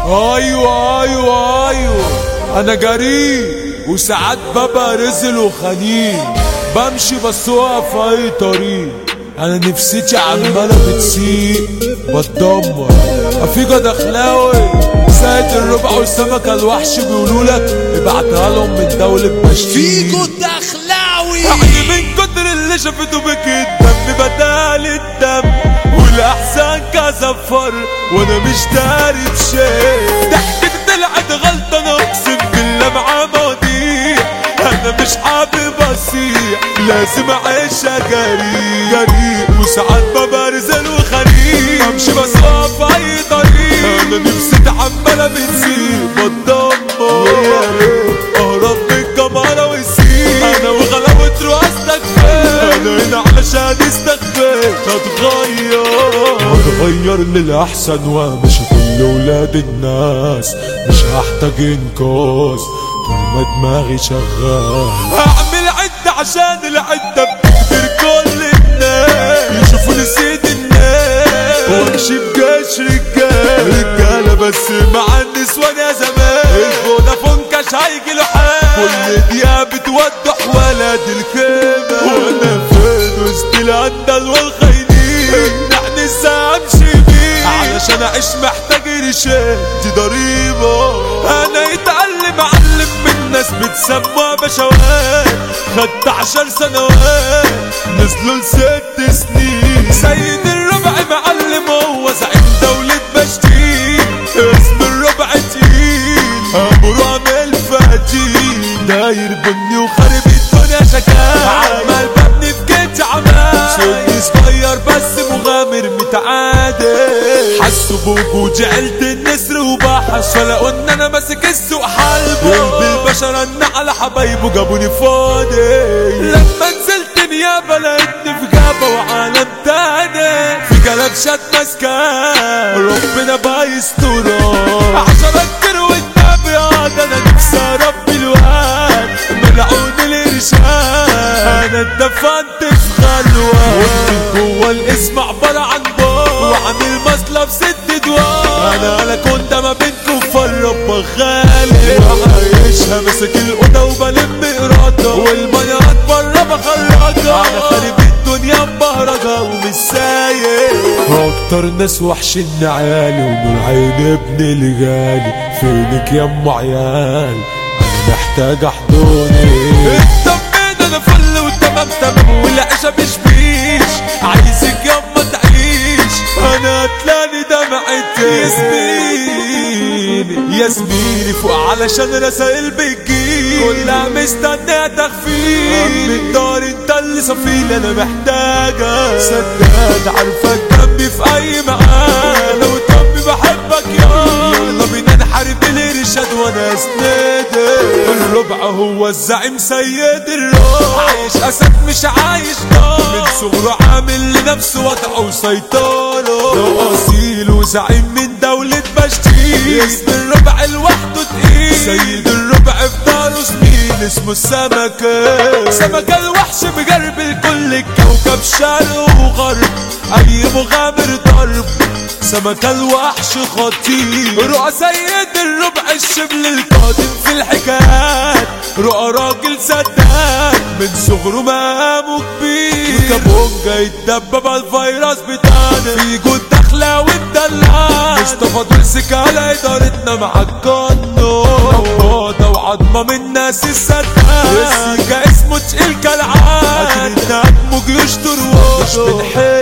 ايوه ايوه ايوه انا جريء وساعات ببقى رزل وخنين بمشي بسوقها في اي طريق انا نفسيتي عمالة بتسيق بتدمر افيجا دخلاوي سايد الربع والسمكة الوحش بيقولوا لك ابعتها لهم من دولة بشتيك فيكو الدخلاوي يعني من كتر اللي شافته بك الدم بدال الدم والاحسن كزفر وانا مش داري بشيء ضحكتي طلعت غلطة انا اقسم بالله مع مواضيع انا مش حابب اصيح لازم اعيش جريء جريء وساعات ببرزل وخريق بمشي بسوق في اي طريق انا نفسي عمالة بتسيب بتدمر اهرب من الجمارة والسيب انا وغلبت رؤاستك فين انا هنا علشان استخبيت هتغير هتغير للاحسن ومش كل ولاد الناس مش هحتاج انقاذ طول ما دماغي شغال هعمل عدة عشان العدة بتكبر كل الناس يشوفوني سيد الناس وامشي بجيش رجال رجالة بس مع النسوان يا زمان الفودافون كاش هيجي له حال كل دقيقة بتوضح ولد الخيمة وانا فين وسط الاندل والخاينين نحن ازاي امشي بيه علشان اعيش محتاج رشاد دي ضريبة انا يتعلم معلم من ناس بتسمى بشوات خدت عشر سنوات نزلوا لست سنين سيد الربع معلم هو زعيم دولة بشتين اسم الربع تقيل امره عامل فتيل داير بني وخارب الدنيا شكال عمال ببني في جيت عمال سني صغير بس مغامر متعادل حسوا بوجودي عيلة النسر وبحش ولا قلنا انا ماسك السوق حلبه قلب البشر ان على حبايبه جابوني فاضي لما نزلت نيابة لقيتني في جابة وعالم تاني في جلبشات ماسكة ربنا بايستورة عشرة كتير والنبي ده انا نفسي اربي الواد ملعون الارشاد انا اتدفنت في خلوة جوه الاسم عبارة عن بار وعامل مصلب ست دوار انا على كنت ما بين كفار رب خالق وعايشها ماسك الاوضه وبلم ارادة والميات بره بخرجها انا خارب الدنيا مبهرجة ومش سايق اكتر ناس وحشين عيالي ونور عين ابني الغالي فينك يا ام عيال انا محتاج احضني اطمن انا فل وتمام تمام والعيشه مش فيش عايزك يما تعيش انا هتلاقي دمعتي يا زميلي يا زميلي فوق علشان رسائل بتجيلي كلها مستنيه تخفيل من دار انت اللي صفيل انا محتاجة سداد عارفك جنبي في اي مكان لو جنبي بحبك يا يلا بينا نحارب الارشاد وانا اسندك الربع هو الزعيم سيد الرب عايش اسد مش عايش نار من صغره عامل لنفسه وضع وسيطرة لو اصيل وزعيم من دولة بشتيل اسم الربع لوحده تقيل سيد الربع في داره زميل اسمه السمكة سمكة الوحش مجرب الكل الكوكب شرق وغرب اي مغامر ضرب سمكة الوحش خطير رؤى سيد الربع الشبل القادم في الحكايات رؤى راجل سداد من صغره مقامه كبير وكابونجا يتدبب على الفيروس بتاعنا في جود داخلة ومدلعة مصطفى درسك على ادارتنا مع القانون نبضة وعظمة من ناس السداد السيكا اسمه تقيل كالعادة قادرين نهاجمه جيوش تروح مش بنحب